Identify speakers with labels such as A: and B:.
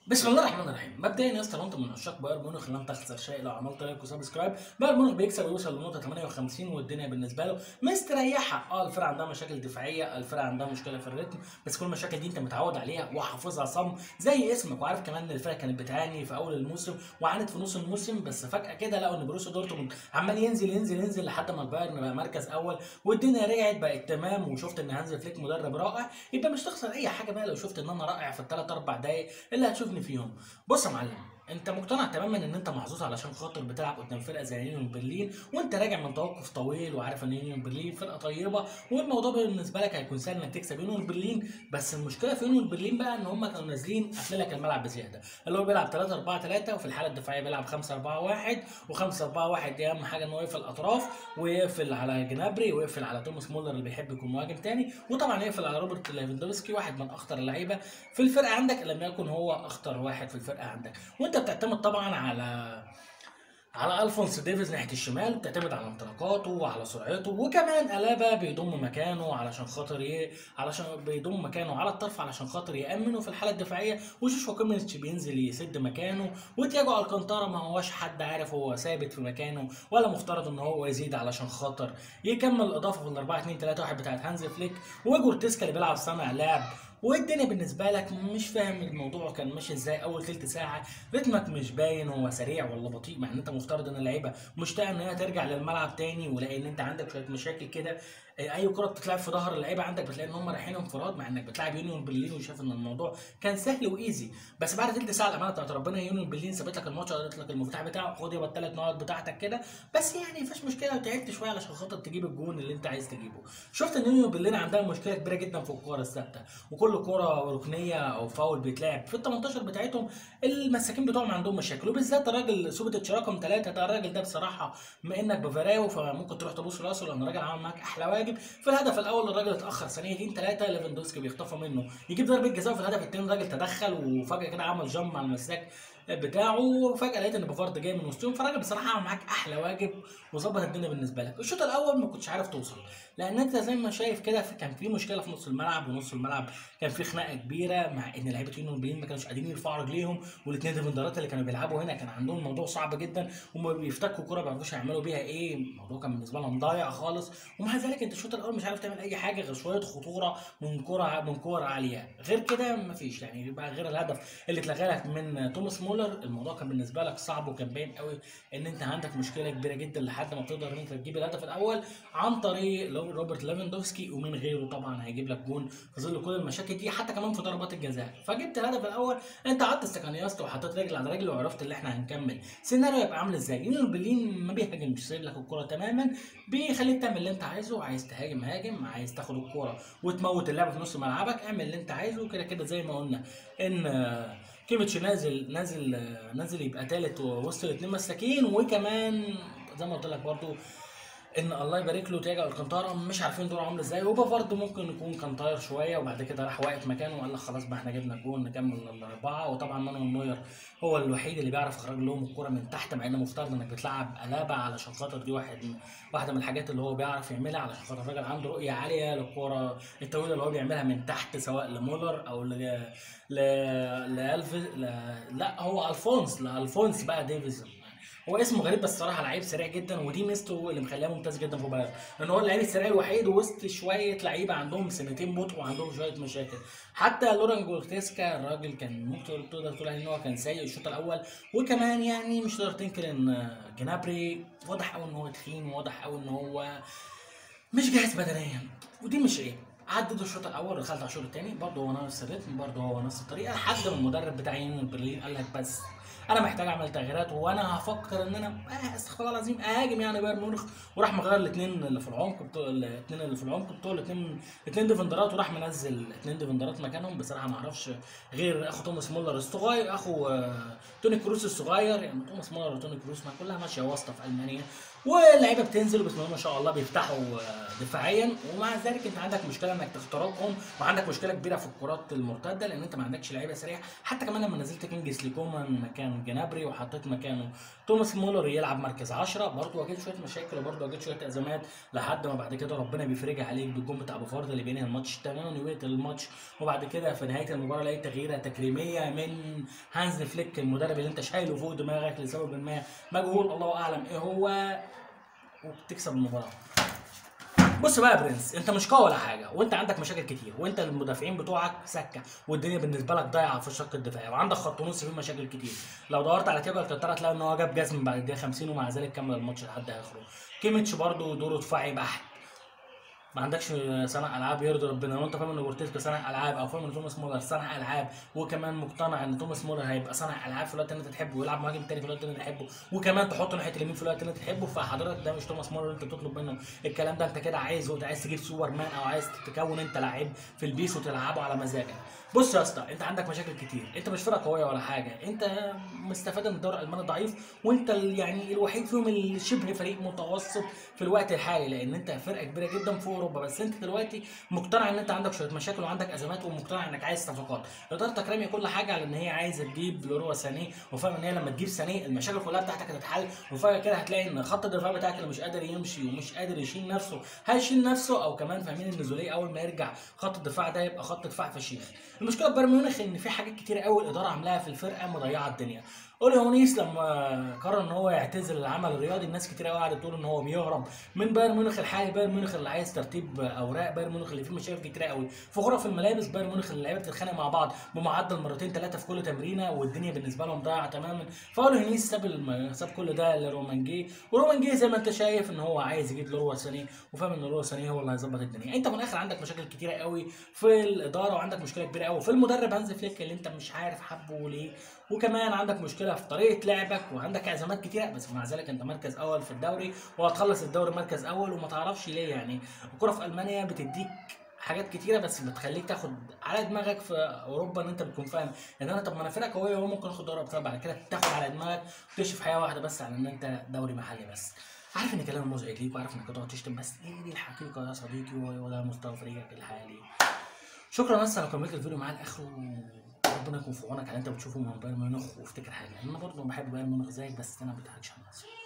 A: بسم الله الرحمن الرحيم مبدئيا يا اسطى لو انت من عشاق بايرن ميونخ لن تخسر شيء لو عملت لايك وسبسكرايب بايرن ميونخ بيكسب ويوصل لنقطه 58 والدنيا بالنسبه له مستريحه اه الفرقه عندها مشاكل دفاعيه الفرقه عندها مشكله في الريتم بس كل المشاكل دي انت متعود عليها وحافظها صم زي اسمك وعارف كمان ان الفرقه كانت بتعاني في اول الموسم وعانت في نص الموسم بس فجاه كده لقوا ان بروسيا دورتموند عمال ينزل ينزل ينزل لحد ما البايرن بقى مركز اول والدنيا رجعت بقت تمام وشفت ان هانز فليك مدرب رائع يبقى مش تخسر اي حاجه بقى لو شفت ان انا رائع في الثلاث اربع دقايق اللي هتشوفني فيهم بص يا معلم انت مقتنع تماما ان انت محظوظ علشان خاطر بتلعب قدام فرقه زي يونيون برلين وانت راجع من توقف طويل وعارف ان يونيون برلين فرقه طيبه والموضوع بالنسبه لك هيكون سهل انك تكسب يونيون برلين بس المشكله في يونيون برلين بقى ان هم كانوا نازلين قافلين لك الملعب بزياده اللي هو بيلعب 3 4 3 وفي الحاله الدفاعيه بيلعب 5 4 1 و5 4 1 دي اهم حاجه ان هو يقفل الاطراف ويقفل على جنابري ويقفل على توماس مولر اللي بيحب يكون مهاجم تاني وطبعا يقفل على روبرت ليفاندوفسكي واحد من اخطر اللعيبه في الفرقه عندك لم يكن هو اخطر واحد في الفرقه عندك وانت بتعتمد طبعا على على الفونس ديفيز ناحيه الشمال بتعتمد على انطلاقاته وعلى سرعته وكمان الابا بيضم مكانه علشان خاطر ي... علشان بيضم مكانه على الطرف علشان خاطر يامنه في الحاله الدفاعيه وجوشوا كومينيتش بينزل يسد مكانه وتياجو الكانتارا ما هوش حد عارف هو ثابت في مكانه ولا مفترض ان هو يزيد علشان خاطر يكمل الاضافه في ال 4 2 3 1 بتاعت هانز فليك وجورتيسكا اللي بيلعب صانع لعب والدنيا بالنسبه لك مش فاهم الموضوع كان ماشي ازاي اول ثلث ساعه رتمك مش باين هو سريع ولا بطيء مع ان انت مفترض ان اللعيبه مشتاقه ان هي ترجع للملعب تاني ولان انت عندك شويه مشاكل كده اي كره بتتلعب في ظهر اللعيبه عندك بتلاقي ان هم رايحين انفراد مع انك بتلعب يونيون برلين وشايف ان الموضوع كان سهل وايزي بس بعد ثلث ساعه الامانه بتاعت ربنا يونيون برلين سابت لك الماتش قالت لك المفتاح بتاعه خد يبقى الثلاث نقط بتاعتك كده بس يعني مفيش مشكله وتعبت شويه علشان خاطر تجيب الجون اللي انت عايز تجيبه شفت ان يونيون برلين عندها مشكله كبيره جدا في الكوره الثابته وكل كوره ركنيه او فاول بيتلعب في ال 18 بتاعتهم المساكين بتوعهم عندهم مشاكل وبالذات الراجل سوبيتش رقم ثلاثه ده الراجل ده بصراحه بما انك بفراو فممكن تروح تبص راسه لان الراجل عمل معاك احلى واجب في الهدف الاول الراجل اتاخر ثانيتين ثلاثه ليفاندوسكي بيخطفها منه يجيب ضربه جزاء في الهدف الثاني الراجل تدخل وفجاه كده عمل جامب على المساك بتاعه وفجاه لقيت ان بافارد جاي من وسطهم فالراجل بصراحه عمل معاك احلى واجب وظبط الدنيا بالنسبه لك الشوط الاول ما كنتش عارف توصل لان انت زي ما شايف كده كان في مشكله في نص الملعب ونص الملعب كان في خناقه كبيره مع ان لعيبه يونيون برلين ما كانوش قادرين يرفعوا رجليهم والاثنين ديفندرات اللي كانوا بيلعبوا هنا كان عندهم الموضوع صعب جدا وما بيفتكوا كوره ما بيعرفوش يعملوا بيها ايه الموضوع كان بالنسبه لهم ضايع خالص ومع ذلك انت الشوط الاول مش عارف تعمل اي حاجه غير شويه خطوره من كوره من كور عاليه غير كده ما فيش يعني يبقى غير الهدف اللي اتلغى لك من توماس مولر الموضوع كان بالنسبه لك صعب وكان باين قوي ان انت عندك مشكله كبيره جدا لحد ما تقدر ان انت تجيب الهدف الاول عن طريق روبرت ليفاندوفسكي ومن غيره طبعا هيجيب لك جون في ظل كل المشاكل دي حتى كمان في ضربات الجزاء فجبت الهدف الاول انت قعدت استكانياست وحطيت رجل على رجل وعرفت اللي احنا هنكمل سيناريو يبقى عامل ازاي يونيون برلين ما بيهاجمش سايب لك الكوره تماما بيخليك تعمل اللي انت عايزه عايز تهاجم هاجم عايز تاخد الكوره وتموت اللعبه في نص ملعبك اعمل اللي انت عايزه كده كده زي ما قلنا ان كيميتش نازل نازل نازل يبقى ثالث وسط الاثنين مساكين وكمان زي ما قلت لك برضو ان الله يبارك له تياجا الكانتارا مش عارفين دوره عامل ازاي وبافارد ممكن يكون كان طاير شويه وبعد كده راح واقف مكانه وقال لك خلاص بقى احنا جبنا الجون نكمل الاربعه وطبعا مانويل نوير هو الوحيد اللي بيعرف يخرج لهم الكوره من تحت مع ان مفترض انك بتلعب الابا علشان خاطر دي واحد واحده من الحاجات اللي هو بيعرف يعملها علشان خاطر الراجل عنده رؤيه عاليه للكوره الطويله اللي هو بيعملها من تحت سواء لمولر او ل ل لالف لا هو الفونس لالفونس بقى ديفيز هو اسمه غريب بس صراحه لعيب سريع جدا ودي ميزته اللي مخليه ممتاز جدا في بايرن لان هو اللعيب السريع الوحيد وسط شويه لعيبه عندهم سنتين بطء وعندهم شويه مشاكل حتى لوران جورتيسكا الراجل كان ممكن تقدر تقول ان هو كان سيء الشوط الاول وكمان يعني مش تقدر تنكر ان جنابري واضح قوي ان هو تخين وواضح قوي ان هو مش جاهز بدنيا ودي مش عيب عدد الشوط الاول ودخلت على الشوط الثاني برضه هو نفس الريتم برضه هو نفس الطريقه لحد ما المدرب بتاع يونيون برلين قال لك بس انا محتاج اعمل تغييرات وانا هفكر ان انا آه استغفر الله العظيم اهاجم يعني بايرن ميونخ وراح مغير الاثنين اللي في العمق بتوع الاثنين اللي في العمق بتوع الاثنين اثنين ديفندرات وراح منزل اثنين ديفندرات مكانهم بصراحه ما اعرفش غير اخو توماس مولر الصغير اخو آه توني كروس الصغير يعني توماس مولر وتوني كروس ما كلها ماشيه واسطه في المانيا واللعيبه بتنزل وبسم الله ما شاء الله بيفتحوا آه، دفاعيا ومع ذلك انت عندك مشكله انك تخترقهم وعندك مشكله كبيره في الكرات المرتده لان انت ما عندكش لعيبه سريعه حتى كمان لما نزلت كينجز ليكومان مكان جنابري وحطيت مكانه توماس مولر يلعب مركز 10 برضه واجهت شويه مشاكل وبرضه واجهت شويه ازمات لحد ما بعد كده ربنا بيفرجها عليك بالجون بتاع ابو فرد اللي بينهي الماتش تماما ويقتل الماتش وبعد كده في نهايه المباراه لقيت تغييره تكريميه من هانز فليك المدرب اللي انت شايله فوق دماغك لسبب ما مجهول الله اعلم ايه هو وبتكسب المباراه بص بقى يا برنس انت مش قوي ولا حاجه وانت عندك مشاكل كتير وانت المدافعين بتوعك سكه والدنيا بالنسبه لك ضايعه في الشق الدفاعي وعندك خط نص فيه مشاكل كتير لو دورت على تياجو الكانتارا هتلاقي ان هو جاب جزم بعد الدقيقه 50 ومع ذلك كمل الماتش لحد اخره كيميتش برضه دوره دفاعي بحت ما عندكش صانع العاب يرضي ربنا لو انت فاهم ان اورتيز صانع العاب او فاهم ان توماس مولر صانع العاب وكمان مقتنع ان توماس مولر هيبقى صانع العاب في الوقت اللي انت تحبه ويلعب مهاجم تاني في الوقت اللي انت تحبه وكمان تحطه ناحيه اليمين في الوقت اللي انت تحبه فحضرتك ده مش توماس مولر اللي انت بتطلب منه الكلام ده انت كده عايز وانت عايز تجيب سوبر مان او عايز تكون انت لعيب في البيس وتلعبه على مزاجك بص يا اسطى انت عندك مشاكل كتير انت مش فرقه قويه ولا حاجه انت مستفاد ان الدوري الالماني ضعيف وانت ال- يعني الوحيد فيهم اللي شبه فريق متوسط في الوقت الحالي لان انت فرقه كبيره جدا في اوروبا بس انت دلوقتي مقتنع ان انت عندك شويه مشاكل وعندك ازمات ومقتنع انك عايز صفقات ادارتك راميه كل حاجه على ان هي عايزه تجيب لوروا سانيه وفاهم ان هي لما تجيب سانيه المشاكل كلها بتاعتك هتتحل وفجاه كده هتلاقي ان خط الدفاع بتاعك اللي مش قادر يمشي ومش قادر يشيل نفسه هيشيل نفسه او كمان فاهمين ان زوليه اول ما يرجع خط الدفاع ده يبقى خط دفاع فشيخ المشكله في بايرن ميونخ ان في حاجات كتير قوي الاداره عاملاها في الفرقه مضيعه الدنيا اولي هونيس لما قرر ان هو يعتزل العمل الرياضي الناس كتير قوي قعدت تقول ان هو بيهرب من بايرن ميونخ الحالي بايرن ميونخ اللي عايز ترتيب اوراق بايرن ميونخ اللي فيه مشاكل كتير قوي في غرف الملابس بايرن ميونخ اللي اللعيبه بتتخانق مع بعض بمعدل مرتين ثلاثه في كل تمرينه والدنيا بالنسبه لهم ضايعه تماما فاولي هونيس ساب الم... ساب كل ده لرومانجي ورومانجي زي ما انت شايف ان هو عايز يجيب لوروا سانيه وفاهم ان لوروا سانيه هو اللي هيظبط الدنيا انت من الاخر عندك مشاكل كتيره قوي في الاداره وعندك مشكله كبيره قوي في المدرب هانز فليك اللي انت مش عارف حبه ليه وكمان عندك مشكله في طريقه لعبك وعندك ازمات كتيره بس مع ذلك انت مركز اول في الدوري وهتخلص الدوري مركز اول وما تعرفش ليه يعني الكره في المانيا بتديك حاجات كتيره بس بتخليك تاخد على دماغك في اوروبا ان انت بتكون فاهم ان انا طب ما انا فرقه قويه وممكن اخد دوري ابطال بعد كده تاخد على دماغك وتكتشف حياه واحده بس على ان انت دوري محلي بس عارف ان كلام مزعج ليك وعارف انك هتقعد تشتم بس ايه دي الحقيقه يا صديقي وده مستوى فريقك الحالي شكرا بس انا كملت الفيديو معاك لاخره ربنا يكون في عونك على اللي انت بتشوفه من بايرن ميونخ وافتكر حاجه انا برضه بحب بايرن ميونخ زيك بس انا ما بضحكش على نفسي